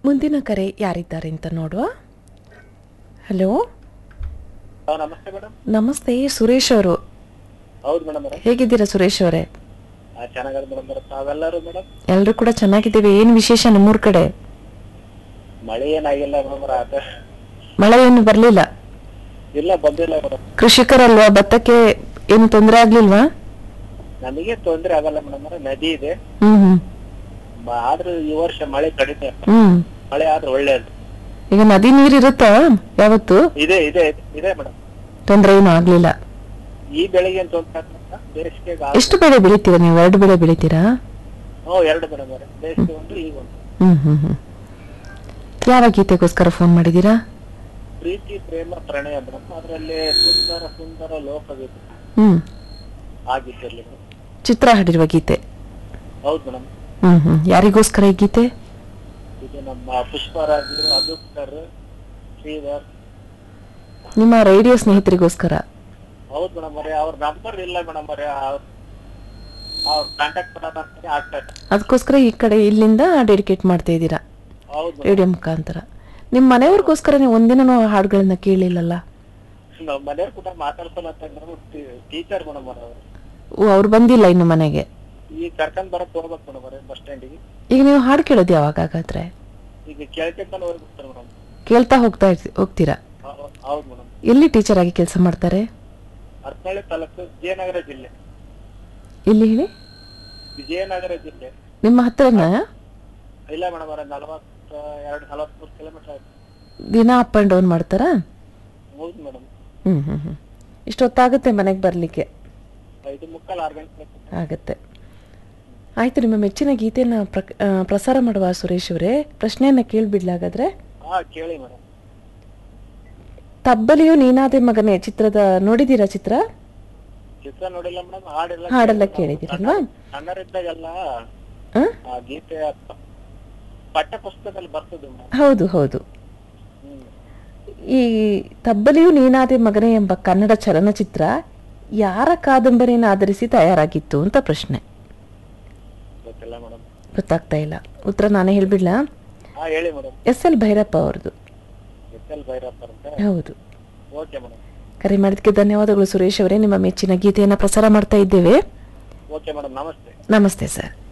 ಮುಂದಿನ ಕರೆ ಯಾರಿದ್ದಾರೆ ಅಂತ ನೋಡುವ ಹಲೋ ಹಾ ನಮಸ್ತೆ ಮೇಡಮ್ ನಮಸ್ತೆ ಸುರೇಶ್ ಅವರು ಹೌದು ಮೇಡಮ್ ಅವರೇ ಹೇಗಿದ್ದೀರಾ ಸುರೇಶ್ ಅವರೇ ಚೆನ್ನಾಗದ ಮೇಡಮ್ ಅವರೇ ತಾವೆಲ್ಲರೂ ಮೇಡಮ್ ಎಲ್ಲರೂ ಕೂಡ ಚೆನ್ನಾಗಿದ್ದೀವಿ ಏನು ವಿಶೇಷ ನಿಮ್ಮೂರ್ ಕಡೆ ಮಳೆ ಏನಾಗಿಲ್ಲ ಮೇಡಮ್ ಅವರ ಆತ ಮಳೆ ಏನು ಬರಲಿಲ್ಲ ಇಲ್ಲ ಬಂದಿಲ್ಲ ಮೇಡಮ್ ಕೃಷಿಕರಲ್ವಾ ಭತ್ತಕ್ಕೆ ಏನು ತೊಂದರೆ ಆಗ್ಲಿಲ್ವಾ ನಮಗೆ ತೊಂದ್ರೆ ಆಗಲ್ಲ ಮೇಡಮ್ ಅವರೇ ನದಿ ಇದೆ ಹ್ಮ್ ಹ್ಮ್ ಮ- ಆದ್ರೂ ಈ ವರ್ಷ ಮಳೆ ಕಡಿಮೆ ಹ್ಮ್ ಮಳೆ ಆದ್ರೆ ಒಳ್ಳೇದು ಈಗ ನದಿ ನೀರು ಇರುತ್ತಾ ಯಾವತ್ತು ಇದೆ ಇದೆ ಇದೆ ಮೇಡಮ್ ತೊಂದರೆ ಏನು ಆಗ್ಲಿಲ್ಲ ಈ ಬೆಳೆಗೆ ಏನ್ ತೊಂದ್ರೆ ಆಗ್ತದ ಬೇಸಿಗೆಗೆ ಎಷ್ಟು ಬೆಳೆ ಬೆಳಿತೀರಾ ನೀವು ಎರಡು ಬೆಳೆ ಬೆಳಿತೀರಾ ಹ್ಞೂ ಎರಡು ಮೇಡಮ್ ಅವರೇ ಬೇಸಿಗೆ ಒಂದು ಈಗ ಒಂದು ಹ್ಮ್ ಹ್ಮ್ ಹ್ಮ್ ಯಾವ ಗೀತೆಗೋಸ್ಕರ ಫೋನ್ ಮಾಡಿದ್ದೀರಾ ಪ್ರೀತಿ ಪ್ರೇಮ ಪ್ರಣಯ ಮೇಡಮ್ ಅದರಲ್ಲಿ ಸುಂದರ ಸುಂದರ ಲೋಕವಿದೆ ಹ್ಮ್ ಆಗಿದ್ದಿರ್ಲಿ ಮೇಡಮ್ ಚಿತ್ರ ಹಾಡಿರುವ ಗೀತೆ ಹೌದು ಮೇಡಮ್ ಹ್ಮ್ ಹ್ಮ್ ಯಾರಿಗೋಸ್ಕರ ಈ ಗೀತೆ ಇದು ನಮ್ಮ ಪುಷ್ಪರಾಜು ಅನೂಪ್ ಸರ್ ಶ್ರೀಧರ್ ನಿಮ್ಮ ರೇಡಿಯೋ ಸ್ನೇಹಿತರಿಗೋಸ್ಕರ ಹೌದು ಮೇಡಮ್ ಅವರೇ ಅವ್ರ ನಂಬರ್ ಇಲ್ಲ ಮೇಡಮ್ ಅವರೇ ಅವ್ರ ಕಾಂಟ್ಯಾಕ್ಟ್ ಮಾಡೋಣ ಅಂತಾನೆ ಆಗ್ತಾರೆ ಅದಕ್ಕೋಸ್ಕರ ಈ ಕಡೆ ಇಲ್ಲಿಂದ ಡೆಡಿಕೇಟ್ ಮಾಡ್ತಾ ಇದ್ದೀರಾ ಹೌದು ಮೇಡಮ್ ರೇಡಿಯೋ ಮುಖಾಂತರ ನಿಮ್ಮ ಮನೆಯವ್ರಿಗೋಸ್ಕರ ನೀವು ಒಂದಿನ ಹಾಡುಗಳನ್ನ ಕೇಳಿಲ್ಲಲ್ಲ ನಾವ್ ಮನೆಯವ್ರು ಕೂಡ ಮಾತಾಡ್ಸಲ್ಲ ಅಂತ ಮೇಡಮ್ ಟೀಚರ್ ಮೇಡಮ್ ಅವರು ಓ ಅವ್ರು ಬಂದಿಲ್ಲ ಇನ್ನು ಮನೆಗೆ ಈಗ ಕರ್ಕೊಂಡ್ ಬರಕ್ ಹೋಗ್ಬೇಕು ಮೇಡಮ್ ಅವರೇ ಬಸ್ ಸ್ಟ್ಯಾಂಡಿಗೆ ಈಗ ನೀವು ಹಾಡು ಕೇಳೋದು ಯಾವಾಗ ಹಾಗಾದ್ರೆ ಈಗ ಕೇಳ್ಕೊಂತಾನೆ ಹೋಗ್ಬಿಡ್ತಾರೆ ಮೇಡಮ್ ಕೇಳ್ತಾ ಹೋಗ್ತಾ ಇರ್ತಿ ಹೋಗ್ತೀರಾ ಹೌದು ಮೇಡಮ್ ಎಲ್ಲಿ ಟೀಚರ್ ಆಗಿ ಕೆಲಸ ಮಾಡ್ತಾರೆ ಹರಪಳ್ಳಿ ತಾಲೂಕು ವಿಜಯನಗರ ಜಿಲ್ಲೆ ಎಲ್ಲಿ ಹೇಳಿ ವಿಜಯನಗರ ಜಿಲ್ಲೆ ನಿಮ್ಮ ಹತ್ರನ ಇಲ್ಲ ಮೇಡಮ್ ಅವರೇ ನಲವತ್ತ ಎರಡು ನಲವತ್ಮೂರು ಕಿಲೋಮೀಟರ್ ಆಯ್ತು ದಿನ ಅಪ್ ಆ್ಯಂಡ್ ಡೌನ್ ಮಾಡ್ತಾರಾ ಹೌದು ಮೇಡಮ್ ಹ್ಮ್ ಹ್ಮ್ ಹ್ಮ್ ಇಷ್ಟೊತ್ತಾಗುತ್ತೆ ಮನೆಗೆ ಬರಲಿಕ್ಕೆ ಐದು ಮುಕ್ಕಾಲು ಆರು ಗಂಟೆ ಆಗತ್ತೆ ಆಯ್ತು ನಿಮ್ಮ ಮೆಚ್ಚಿನ ಗೀತೆನ ಪ್ರಕ್ ಆ, ಪ್ರಸಾರ ಮಾಡುವ ಸುರೇಶ್ ಅವರೇ ಪ್ರಶ್ನೆಯನ್ನ ಕೇಳ್ಬಿಡ್ಲ ಹಾಗಾದ್ರೆ ಹಾ ಕೇಳಿ ಮೇಡಮ್ ತಬ್ಬಲಿಯು ನೀನಾದೆ ಮಗನೇ ಚಿತ್ರದ ನೋಡಿದೀರಾ ಚಿತ್ರ ಚಿತ್ರ ನೋಡಿಲ್ಲ ಮೇಡಮ್ ಹಾಡೆಲ್ಲ ಹಾಡೆಲ್ಲ ಕೇಳಿದಿರಲ್ವಾ ಸಣ್ಣರಿದ್ದಾಗೆಲ್ಲ ಆ? ಆ ಗೀತೆ ಪಠ್ಯ ಪುಸ್ತಕದಲ್ಲಿ ಬರ್ತದೆ ಮೇಡಮ್ ಹೌದು ಹೌದು ಹ್ಮ್ ಈ ತಬ್ಬಲಿಯು ನೀನಾದೆ ಮಗನೇ ಎಂಬ ಕನ್ನಡ ಚಲನಚಿತ್ರ ಯಾರ ಕಾದಂಬರಿನ ಆಧರಿಸಿ ತಯಾರಾಗಿತ್ತು ಅಂತ ಪ್ರಶ್ನೆ ಗೊತ್ತಿಲ್ಲ ಮೇಡಮ್ ಗೊತ್ತಾಗ್ತಾ ಇಲ್ಲ ಉತ್ತರ ನಾನೇ ಹೇಳ್ಬಿಡ್ಲಾ ಹಾ ಹೇಳಿ ಮೇಡಮ್ ಎಸ್ ಎಲ್ ಭೈರಪ್ಪ ಅವ್ರದ್ದು ಎಸ್ ಎಲ್ ಭೈರಪ್ಪ ಅಂತ ಹೌದು ಓಕೆ ಮೇಡಮ್ ಕರೆ ಮಾಡಿದ್ದಕ್ಕೆ ಧನ್ಯವಾದಗಳು ಸುರೇಶ್ ಅವರೇ ನಿಮ್ಮ ಮೆಚ್ಚಿನ ಗೀತೆಯನ್ನು ಪ್ರಸಾರ ಮಾಡ್ತಾ ಇದ್ದೇವೆ ಓಕೆ ಮೇಡಮ್ ನಮಸ್ತೆ ನಮಸ್ತೆ ಸರ್